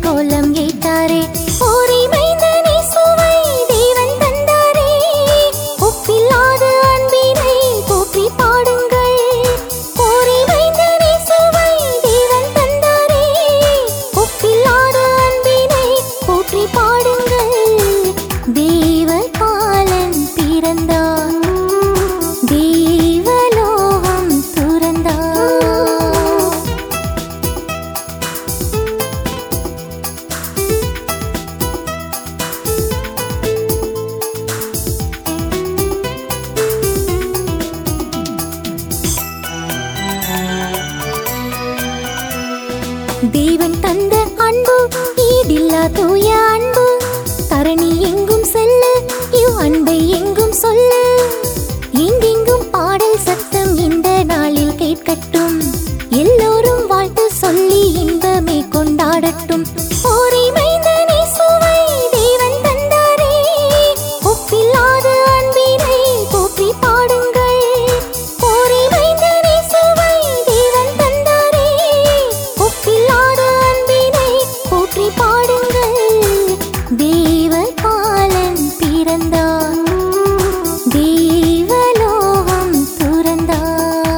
கோலம் ஏற்றாரே ஓரி மைந்தனே சுவை தேவன் தந்தாரே ஒப்பில்லாத அன்பினை போற்றி பாடுங்கள் ஓரி மைந்தனே சுவை தேவன் தந்தாரே ஒப்பில்லாத அன்பினை போற்றி பாடுங்கள் தேவ பாலன் பிறந்தார் தேவலோகம் துறந்தார் தேவன் தந்த அன்பு ஈடில்லா தூய அன்பு தரணி எங்கும் செல்ல இவ் அன்பை எங்கும் சொல்ல எங்கெங்கும் பாடல் சத்தம் இந்த நாளில் கேட்கட்டும் எல்லோரும் வாழ்த்து சொல்லி இன்பமே கொண்டாடட்டும் ஓரி மைந்தனே சுவை தேவன் தந்தாரே ஒப்பில்லாத அன்பினை போற்றி பாடுங்கள் ஓரி மைந்தனே சுவை தேவன் தந்தாரே ஒப்பில்லாத அன்பினை போற்றி பாடுங்கள் தேவ பாலன் பிறந்தார் தேவலோகம் துறந்தார்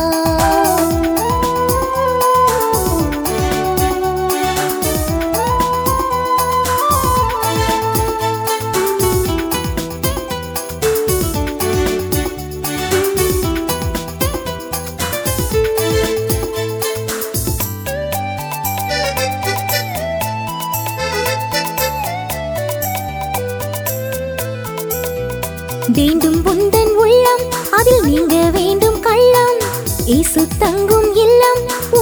வேண்டும் உந்தன் உள்ளம் அதில் நீங்க வேண்டும் கள்ளம் இயேசு தங்கும் இல்லம்